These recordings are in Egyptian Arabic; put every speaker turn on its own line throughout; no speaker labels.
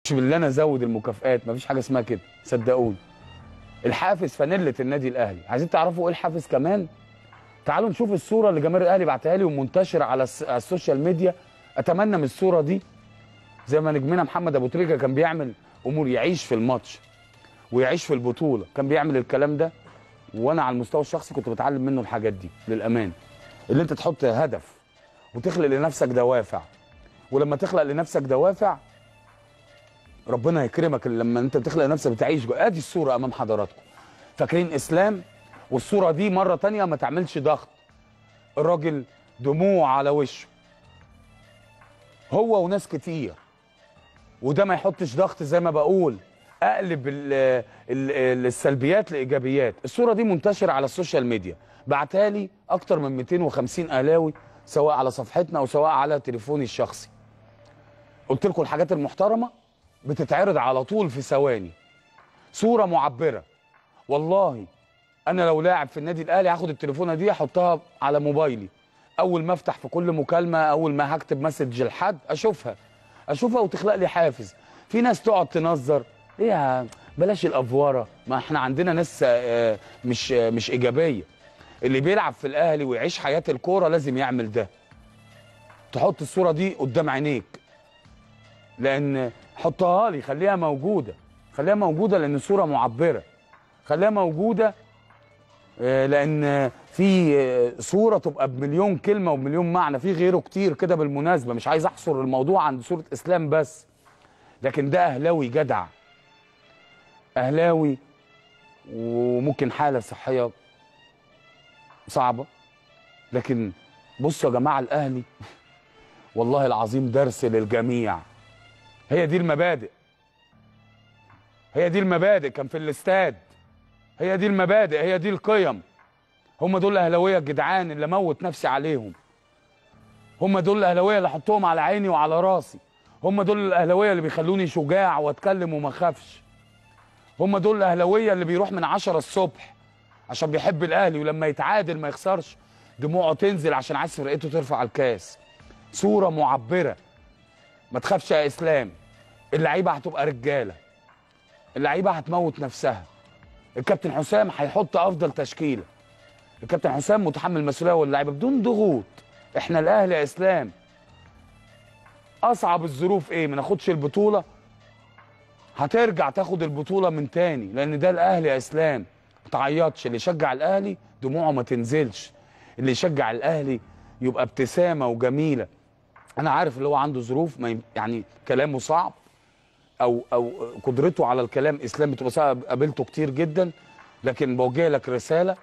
مش بالله انا ازود المكافئات مفيش حاجه اسمها كده صدقوني الحافز فانيله النادي الاهلي عايزين تعرفوا ايه الحافز كمان تعالوا نشوف الصوره اللي جماهير الاهلي بعتها لي ومنتشره على, الس... على السوشيال ميديا اتمنى من الصوره دي زي ما نجمنا محمد ابو تريكه كان بيعمل امور يعيش في الماتش ويعيش في البطوله كان بيعمل الكلام ده وانا على المستوى الشخصي كنت بتعلم منه الحاجات دي للامان اللي انت تحط هدف وتخلق لنفسك دوافع ولما تخلق لنفسك دوافع ربنا يكرمك لما انت بتخلق نفسك بتعيش جوه ادي الصوره امام حضراتكم فاكرين اسلام والصوره دي مره تانية ما تعملش ضغط الراجل دموع على وشه هو وناس كتير وده ما يحطش ضغط زي ما بقول اقلب ال ال السلبيات لايجابيات الصوره دي منتشره على السوشيال ميديا بعتها لي اكتر من 250 اهلاوي سواء على صفحتنا او سواء على تليفوني الشخصي قلت لكم الحاجات المحترمه بتتعرض على طول في ثواني صوره معبره والله انا لو لاعب في النادي الاهلي هاخد التليفونه دي احطها على موبايلي اول ما افتح في كل مكالمه اول ما هكتب مسج لحد اشوفها اشوفها وتخلق لي حافز في ناس تقعد تنظر ايه يا بلاش الافواره ما احنا عندنا ناس آه، مش آه، مش ايجابيه اللي بيلعب في الاهلي ويعيش حياه الكوره لازم يعمل ده تحط الصوره دي قدام عينيك لان حطها لي خليها موجوده خليها موجوده لان صوره معبره خليها موجوده آه، لان في آه، صوره تبقى بمليون كلمه وبمليون معنى في غيره كتير كده بالمناسبه مش عايز احصر الموضوع عند صوره اسلام بس لكن ده اهلاوي جدع اهلاوي وممكن حاله صحيه صعبه لكن بصوا يا جماعه الاهلي والله العظيم درس للجميع هي دي المبادئ هي دي المبادئ كان في الاستاد هي دي المبادئ هي دي القيم هم دول الاهلاويه الجدعان اللي موت نفسي عليهم هم دول الاهلاويه اللي احطهم على عيني وعلى راسي هم دول الاهلاويه اللي بيخلوني شجاع واتكلم وما اخافش هم دول الاهلاويه اللي بيروح من عشرة الصبح عشان بيحب الاهلي ولما يتعادل ما يخسرش دموعه تنزل عشان عايز فرقته ترفع الكاس صوره معبره ما تخافش يا اسلام اللعيبه هتبقى رجاله اللعيبه هتموت نفسها الكابتن حسام هيحط افضل تشكيله الكابتن حسام متحمل المسؤوليه واللعيبه بدون ضغوط احنا الاهلي يا اسلام اصعب الظروف ايه ما ناخدش البطوله هترجع تاخد البطوله من تاني لان ده الاهلي يا اسلام ما تعيطش اللي يشجع الاهلي دموعه ما تنزلش اللي يشجع الاهلي يبقى ابتسامه وجميله انا عارف اللي هو عنده ظروف ما ي- يعني كلامه صعب او او قدرته على الكلام اسلام بتبقى صعب قابلته كتير جدا لكن بوجه لك رساله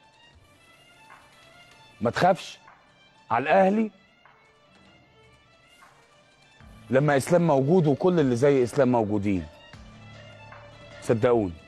ما تخافش على الاهلي لما اسلام موجود وكل اللي زي اسلام موجودين صدقوني